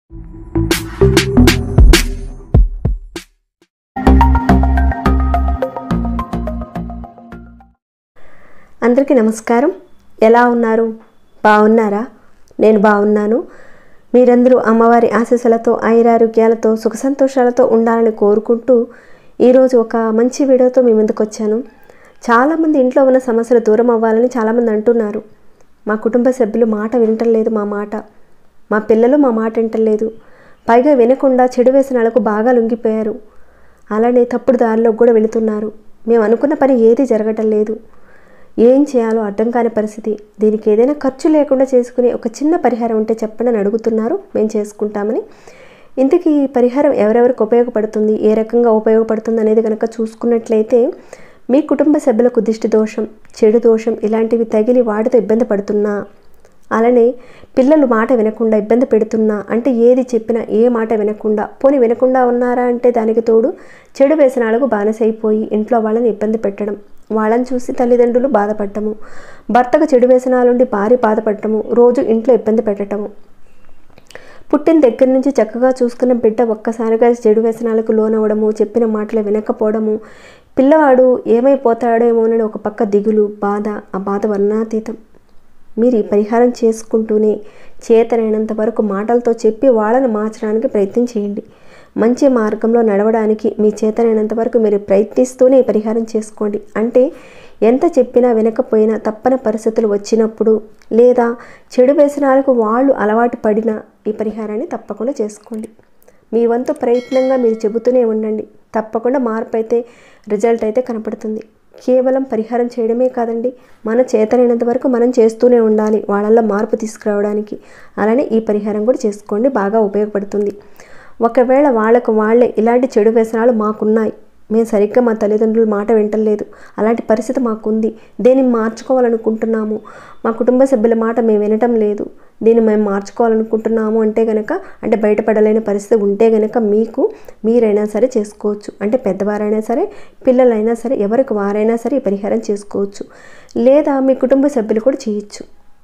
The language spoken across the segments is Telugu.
అందరికీ నమస్కారం ఎలా ఉన్నారు బాగున్నారా నేను బాగున్నాను మీరందరూ అమ్మవారి ఆశీస్సులతో ఐరారోగ్యాలతో సుఖ సంతోషాలతో ఉండాలని కోరుకుంటూ ఈరోజు ఒక మంచి వీడియోతో మీ ముందుకు వచ్చాను చాలామంది ఇంట్లో ఉన్న సమస్యలు దూరం అవ్వాలని చాలామంది అంటున్నారు మా కుటుంబ సభ్యులు మాట వినటం లేదు మా మాట మా పిల్లలు మా మాట వింటలేదు పైగా వినకుండా చెడు వ్యసనాలకు బాగా లొంగిపోయారు అలానే తప్పుడు దారిలో కూడా వెళుతున్నారు మేము అనుకున్న పని ఏది జరగటం లేదు ఏం చేయాలో అర్థం కాని పరిస్థితి దీనికి ఏదైనా ఖర్చు లేకుండా చేసుకునే ఒక చిన్న పరిహారం ఉంటే చెప్పండి అని అడుగుతున్నారు మేము చేసుకుంటామని ఇంతకీ ఈ పరిహారం ఎవరెవరికి ఉపయోగపడుతుంది ఏ రకంగా ఉపయోగపడుతుంది అనేది కనుక చూసుకున్నట్లయితే మీ కుటుంబ సభ్యులకు దిష్టి దోషం చెడు దోషం ఇలాంటివి తగిలి వాటితో ఇబ్బంది పడుతున్నా అలానే పిల్లలు మాట వినకుండా ఇబ్బంది పెడుతున్నా అంటే ఏది చెప్పినా ఏ మాట వినకుండా పోని వినకుండా ఉన్నారా అంటే దానికి తోడు చెడు వ్యసనాలకు బానిసైపోయి ఇంట్లో వాళ్ళని ఇబ్బంది పెట్టడం వాళ్ళని చూసి తల్లిదండ్రులు బాధపడటము భర్తకు చెడు వ్యసనాలుండి భార్య బాధపడటము రోజు ఇంట్లో ఇబ్బంది పెట్టడము పుట్టిన దగ్గర నుంచి చక్కగా చూసుకున్న బిడ్డ ఒక్కసారిగా చెడు వ్యసనాలకు లోనవ్వడము చెప్పిన మాటలు వినకపోవడము పిల్లవాడు ఏమైపోతాడేమోనని ఒక పక్క దిగులు బాధ ఆ బాధ వర్ణాతీతం మీరు ఈ పరిహారం చేసుకుంటూనే చేతనైనంత వరకు మాటలతో చెప్పి వాళ్ళని మార్చడానికి ప్రయత్నం చేయండి మంచి మార్గంలో నడవడానికి మీ చేతనైనంత వరకు మీరు ప్రయత్నిస్తూనే ఈ పరిహారం చేసుకోండి అంటే ఎంత చెప్పినా వినకపోయినా తప్పని పరిస్థితులు వచ్చినప్పుడు లేదా చెడు వ్యసనాలకు వాళ్ళు అలవాటు పడిన ఈ పరిహారాన్ని తప్పకుండా చేసుకోండి మీ వంతు ప్రయత్నంగా మీరు చెబుతూనే ఉండండి తప్పకుండా మార్పు అయితే రిజల్ట్ అయితే కనపడుతుంది కేవలం పరిహారం చేయడమే కాదండి మన చేతనైనంత వరకు మనం చేస్తూనే ఉండాలి వాళ్ళల్లో మార్పు తీసుకురావడానికి అలానే ఈ పరిహారం కూడా చేసుకోండి బాగా ఉపయోగపడుతుంది ఒకవేళ వాళ్ళకు వాళ్ళే ఇలాంటి చెడు వ్యసనాలు మాకున్నాయి మేము సరిగ్గా మా తల్లిదండ్రుల మాట వింటలేదు అలాంటి పరిస్థితి మాకుంది దీన్ని మార్చుకోవాలనుకుంటున్నాము మా కుటుంబ సభ్యుల మాట మేము వినటం లేదు దీన్ని మేము మార్చుకోవాలనుకుంటున్నాము అంటే కనుక అంటే బయటపడలేని పరిస్థితి ఉంటే కనుక మీకు మీరైనా సరే చేసుకోవచ్చు అంటే పెద్దవారైనా సరే పిల్లలైనా సరే ఎవరికి వారైనా సరే ఈ పరిహారం చేసుకోవచ్చు లేదా మీ కుటుంబ సభ్యులు కూడా చేయొచ్చు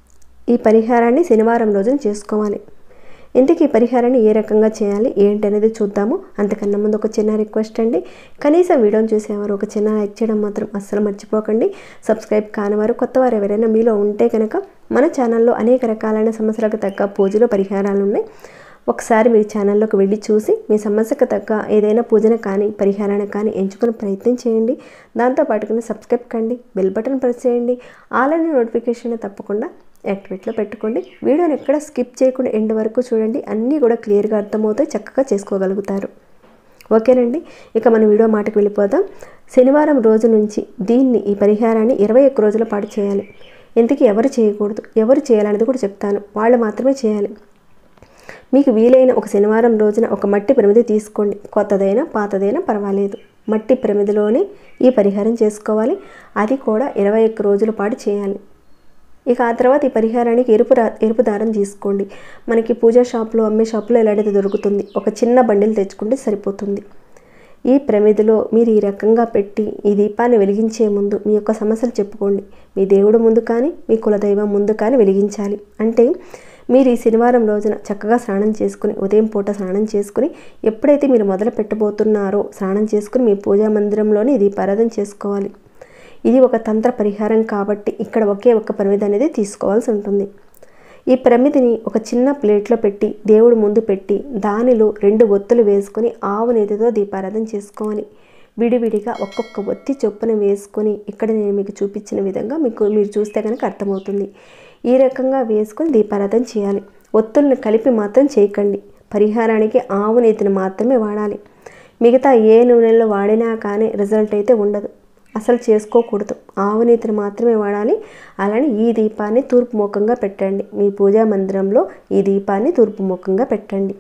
ఈ పరిహారాన్ని శనివారం రోజున చేసుకోవాలి ఇంతకీ ఈ పరిహారాన్ని ఏ రకంగా చేయాలి ఏంటి అనేది చూద్దాము అంతకన్నా ముందు ఒక చిన్న రిక్వెస్ట్ అండి కనీసం వీడియోని చూసేవారు ఒక చిన్న లైక్ చేయడం మాత్రం అస్సలు మర్చిపోకండి సబ్స్క్రైబ్ కానివారు కొత్త వారు ఎవరైనా మీలో ఉంటే కనుక మన ఛానల్లో అనేక రకాలైన సమస్యలకు తగ్గ పూజలు పరిహారాలు ఉన్నాయి ఒకసారి మీరు ఛానల్లోకి వెళ్ళి చూసి మీ సమస్యకు తగ్గ ఏదైనా పూజన కానీ పరిహారాన్ని కానీ ఎంచుకునే ప్రయత్నం చేయండి దాంతోపాటుగా సబ్స్క్రైబ్ కండి బెల్ బటన్ ప్రెస్ చేయండి ఆల్రెడీ నోటిఫికేషన్ తప్పకుండా యాక్టివేట్లో పెట్టుకోండి వీడియోని ఎక్కడ స్కిప్ చేయకుండా ఎండ్ వరకు చూడండి అన్నీ కూడా క్లియర్గా అర్థమవుతాయి చక్కగా చేసుకోగలుగుతారు ఓకేనండి ఇక మన వీడియో మాటకు వెళ్ళిపోదాం శనివారం రోజు నుంచి దీన్ని ఈ పరిహారాన్ని ఇరవై ఒక్క రోజుల పాటు చేయాలి ఇంతకీ ఎవరు చేయకూడదు ఎవరు చేయాలనేది కూడా చెప్తాను వాళ్ళు మాత్రమే చేయాలి మీకు వీలైన ఒక శనివారం రోజున ఒక మట్టి ప్రమిది తీసుకోండి కొత్తదైనా పాతదైనా పర్వాలేదు మట్టి ప్రమిదిలోనే ఈ పరిహారం చేసుకోవాలి అది కూడా ఇరవై ఒక్క రోజుల పాటు చేయాలి ఇక ఆ తర్వాత ఈ పరిహారానికి ఎరుపు రా ఎరుపు దారం తీసుకోండి మనకి పూజా షాప్లో అమ్మే షాప్లో ఎలాంటిది దొరుకుతుంది ఒక చిన్న బండిల్ తెచ్చుకుంటే సరిపోతుంది ఈ ప్రమిదిలో మీరు ఈ రకంగా పెట్టి ఈ దీపాన్ని వెలిగించే ముందు మీ యొక్క సమస్యలు చెప్పుకోండి మీ దేవుడు ముందు కానీ మీ కులదైవం ముందు కానీ వెలిగించాలి అంటే మీరు ఈ శనివారం రోజున చక్కగా స్నానం చేసుకుని ఉదయం పూట స్నానం చేసుకుని ఎప్పుడైతే మీరు మొదలు పెట్టబోతున్నారో స్నానం చేసుకుని మీ పూజా మందిరంలోనే ఈ దీపారాధన చేసుకోవాలి ఇది ఒక తంత్ర పరిహారం కాబట్టి ఇక్కడ ఒకే ఒక్క ప్రమిద అనేది తీసుకోవాల్సి ఉంటుంది ఈ ప్రమిదిని ఒక చిన్న ప్లేట్లో పెట్టి దేవుడు ముందు పెట్టి దానిలో రెండు ఒత్తులు వేసుకొని ఆవు నేతితో దీపారాధన చేసుకోవాలి విడివిడిగా ఒక్కొక్క ఒత్తి చొప్పున వేసుకొని ఇక్కడ నేను మీకు చూపించిన విధంగా మీకు మీరు చూస్తే కనుక అర్థమవుతుంది ఈ రకంగా వేసుకొని దీపారాధన చేయాలి ఒత్తుల్ని కలిపి మాత్రం చేయకండి పరిహారానికి ఆవు నేతిని మాత్రమే వాడాలి మిగతా ఏ నూనెలో వాడినా కానీ రిజల్ట్ అయితే ఉండదు అసలు చేసుకోకూడదు ఆవు నీతిని మాత్రమే వాడాలి అలానే ఈ దీపాన్ని తూర్పు ముఖంగా పెట్టండి మీ పూజా మందిరంలో ఈ దీపాన్ని తూర్పు ముఖంగా పెట్టండి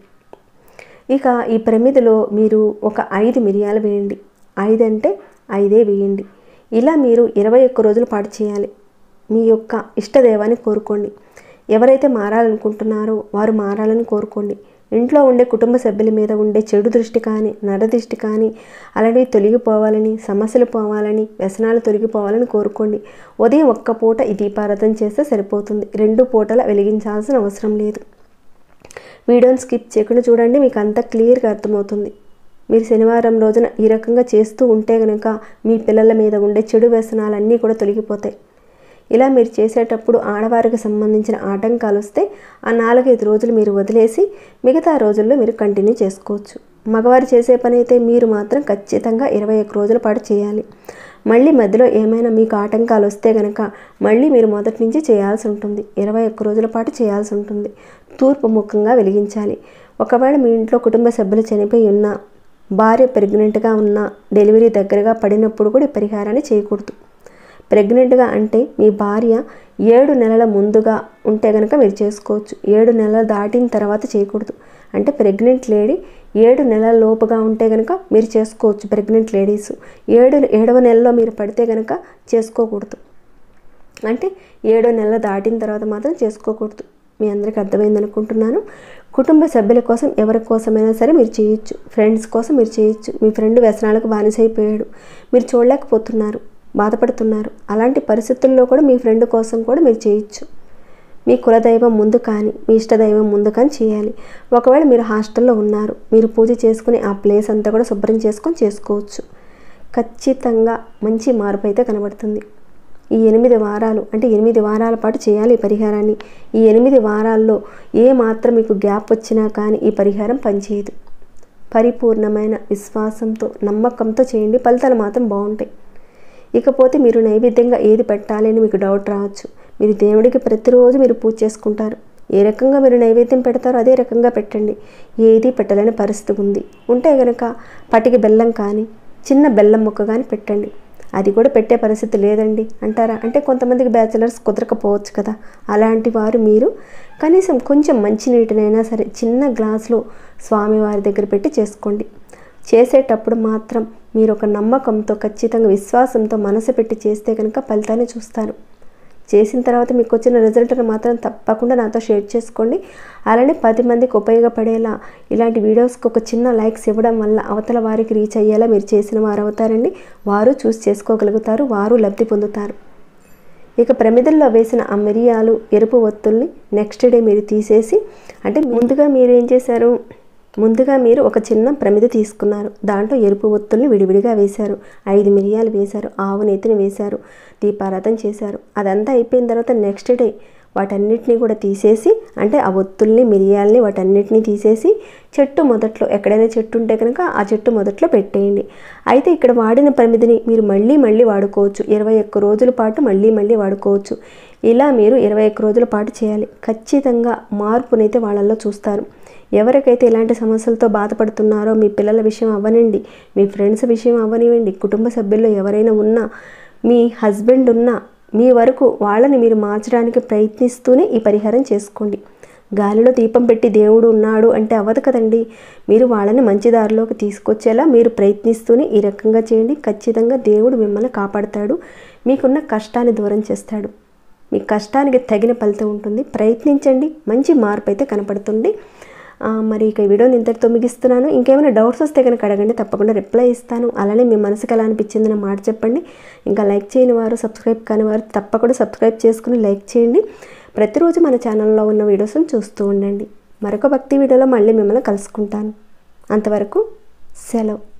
ఇక ఈ ప్రమిదిలో మీరు ఒక ఐదు మిరియాలు వేయండి ఐదు అంటే ఐదే వేయండి ఇలా మీరు ఇరవై ఒక్క రోజుల పాటు చేయాలి మీ యొక్క ఇష్టదేవాన్ని కోరుకోండి ఎవరైతే మారాలనుకుంటున్నారో వారు మారాలని కోరుకోండి ఇంట్లో ఉండే కుటుంబ సభ్యుల మీద ఉండే చెడు దృష్టి కానీ నరదృష్టి కానీ అలానే తొలగిపోవాలని సమస్యలు పోవాలని వ్యసనాలు తొలగిపోవాలని కోరుకోండి ఉదయం ఒక్క పూట ఈ దీపారాధన చేస్తే సరిపోతుంది రెండు పూటల వెలిగించాల్సిన అవసరం లేదు వీడియోని స్కిప్ చేయకుండా చూడండి మీకు అంతా క్లియర్గా అర్థమవుతుంది మీరు శనివారం రోజున ఈ రకంగా చేస్తూ ఉంటే కనుక మీ పిల్లల మీద ఉండే చెడు వ్యసనాలన్నీ కూడా తొలగిపోతాయి ఇలా మీరు చేసేటప్పుడు ఆడవారికి సంబంధించిన ఆటంకాలు వస్తే ఆ నాలుగైదు రోజులు మీరు వదిలేసి మిగతా రోజుల్లో మీరు కంటిన్యూ చేసుకోవచ్చు మగవారు చేసే పని అయితే మీరు మాత్రం ఖచ్చితంగా ఇరవై ఒక్క రోజుల పాటు చేయాలి మళ్ళీ మధ్యలో ఏమైనా మీకు ఆటంకాలు వస్తే కనుక మళ్ళీ మీరు మొదటి నుంచి చేయాల్సి ఉంటుంది ఇరవై ఒక్క రోజుల పాటు చేయాల్సి ఉంటుంది తూర్పు ముఖంగా వెలిగించాలి ఒకవేళ మీ ఇంట్లో కుటుంబ సభ్యులు చనిపోయి ఉన్నా భార్య ప్రెగ్నెంట్గా ఉన్న డెలివరీ దగ్గరగా పడినప్పుడు కూడా ఈ పరిహారాన్ని చేయకూడదు ప్రెగ్నెంట్గా అంటే మీ భార్య ఏడు నెలల ముందుగా ఉంటే కనుక మీరు చేసుకోవచ్చు ఏడు నెలలు దాటిన తర్వాత చేయకూడదు అంటే ప్రెగ్నెంట్ లేడీ ఏడు నెలల లోపుగా ఉంటే కనుక మీరు చేసుకోవచ్చు ప్రెగ్నెంట్ లేడీస్ ఏడు ఏడవ నెలలో మీరు పడితే కనుక చేసుకోకూడదు అంటే ఏడో నెల దాటిన తర్వాత మాత్రం చేసుకోకూడదు మీ అందరికీ అర్థమైంది అనుకుంటున్నాను కుటుంబ సభ్యుల కోసం ఎవరి కోసమైనా సరే మీరు చేయొచ్చు ఫ్రెండ్స్ కోసం మీరు చేయొచ్చు మీ ఫ్రెండ్ వ్యసనాలకు బానిసైపోయాడు మీరు చూడలేకపోతున్నారు బాధపడుతున్నారు అలాంటి పరిస్థితుల్లో కూడా మీ ఫ్రెండ్ కోసం కూడా మీరు చేయొచ్చు మీ కులదైవం ముందు కానీ మీ ఇష్టదైవం ముందు కానీ చేయాలి ఒకవేళ మీరు హాస్టల్లో ఉన్నారు మీరు పూజ చేసుకుని ఆ ప్లేస్ అంతా కూడా శుభ్రం చేసుకొని చేసుకోవచ్చు ఖచ్చితంగా మంచి మార్పు అయితే కనబడుతుంది ఈ ఎనిమిది వారాలు అంటే ఎనిమిది వారాల పాటు చేయాలి ఈ పరిహారాన్ని ఈ ఎనిమిది వారాల్లో ఏ మాత్రం మీకు గ్యాప్ వచ్చినా కానీ ఈ పరిహారం పనిచేయదు పరిపూర్ణమైన విశ్వాసంతో నమ్మకంతో చేయండి ఫలితాలు మాత్రం బాగుంటాయి ఇకపోతే మీరు నైవేద్యంగా ఏది పెట్టాలి అని మీకు డౌట్ రావచ్చు మీరు దేవుడికి ప్రతిరోజు మీరు పూజ చేసుకుంటారు ఏ రకంగా మీరు నైవేద్యం పెడతారో అదే రకంగా పెట్టండి ఏది పెట్టలేని పరిస్థితి ఉంది ఉంటే గనక పటికి బెల్లం కానీ చిన్న బెల్లం ముక్క కానీ పెట్టండి అది కూడా పెట్టే పరిస్థితి లేదండి అంటారా అంటే కొంతమందికి బ్యాచిలర్స్ కుదరకపోవచ్చు కదా అలాంటి వారు మీరు కనీసం కొంచెం మంచినీటినైనా సరే చిన్న గ్లాసులో స్వామివారి దగ్గర పెట్టి చేసుకోండి చేసేటప్పుడు మాత్రం మీరు ఒక నమ్మకంతో ఖచ్చితంగా విశ్వాసంతో మనసు పెట్టి చేస్తే కనుక ఫలితాన్ని చూస్తారు చేసిన తర్వాత మీకు వచ్చిన రిజల్ట్ని మాత్రం తప్పకుండా నాతో షేర్ చేసుకోండి అలానే పది మందికి ఉపయోగపడేలా ఇలాంటి వీడియోస్కి ఒక చిన్న లైక్స్ ఇవ్వడం వల్ల అవతల వారికి రీచ్ అయ్యేలా మీరు చేసిన వారు అవుతారండి వారు చూసి చేసుకోగలుగుతారు వారు లబ్ధి పొందుతారు ఇక ప్రమిదల్లో వేసిన ఆ మిరియాలు ఎరుపు ఒత్తుల్ని నెక్స్ట్ డే మీరు తీసేసి అంటే ముందుగా మీరు ఏం చేశారు ముందుగా మీరు ఒక చిన్న ప్రమిద తీసుకున్నారు దాంట్లో ఎరుపు ఒత్తుల్ని విడివిడిగా వేశారు ఐదు మిరియాలు వేశారు ఆవు నెత్తిని వేశారు దీపారాధన చేశారు అదంతా అయిపోయిన తర్వాత నెక్స్ట్ డే వాటన్నిటిని కూడా తీసేసి అంటే ఆ ఒత్తుల్ని మిరియాలని వాటన్నిటిని తీసేసి చెట్టు మొదట్లో ఎక్కడైనా చెట్టు ఉంటే కనుక ఆ చెట్టు మొదట్లో పెట్టేయండి అయితే ఇక్కడ వాడిన ప్రమిదిని మీరు మళ్ళీ మళ్ళీ వాడుకోవచ్చు ఇరవై ఒక్క రోజుల పాటు మళ్ళీ మళ్ళీ వాడుకోవచ్చు ఇలా మీరు ఇరవై ఒక్క రోజుల పాటు చేయాలి ఖచ్చితంగా మార్పునైతే వాళ్ళల్లో చూస్తారు ఎవరికైతే ఇలాంటి సమస్యలతో బాధపడుతున్నారో మీ పిల్లల విషయం అవ్వనండి మీ ఫ్రెండ్స్ విషయం అవ్వనివ్వండి కుటుంబ సభ్యుల్లో ఎవరైనా ఉన్నా మీ హస్బెండ్ ఉన్నా మీ వరకు వాళ్ళని మీరు మార్చడానికి ప్రయత్నిస్తూనే ఈ పరిహారం చేసుకోండి గాలిలో దీపం పెట్టి దేవుడు ఉన్నాడు అంటే అవ్వదు కదండి మీరు వాళ్ళని మంచి దారిలోకి తీసుకొచ్చేలా మీరు ప్రయత్నిస్తూనే ఈ రకంగా చేయండి ఖచ్చితంగా దేవుడు మిమ్మల్ని కాపాడతాడు మీకున్న కష్టాన్ని దూరం చేస్తాడు మీ కష్టానికి తగిన ఫలితం ఉంటుంది ప్రయత్నించండి మంచి మార్పు అయితే కనపడుతుంది ఆ, మరి ఇక ఈ వీడియోని ఇంతటితో ముగిస్తున్నాను ఇంకేమైనా డౌట్స్ వస్తే కనుక అడగండి తప్పకుండా రిప్లై ఇస్తాను అలానే మీ మనసుకు ఎలా అనిపించిందని మాట చెప్పండి ఇంకా లైక్ చేయని వారు సబ్స్క్రైబ్ కాని వారు తప్పకుండా సబ్స్క్రైబ్ చేసుకుని లైక్ చేయండి ప్రతిరోజు మన ఛానల్లో ఉన్న వీడియోస్ని చూస్తూ ఉండండి మరొక భక్తి వీడియోలో మళ్ళీ మిమ్మల్ని కలుసుకుంటాను అంతవరకు సెలవు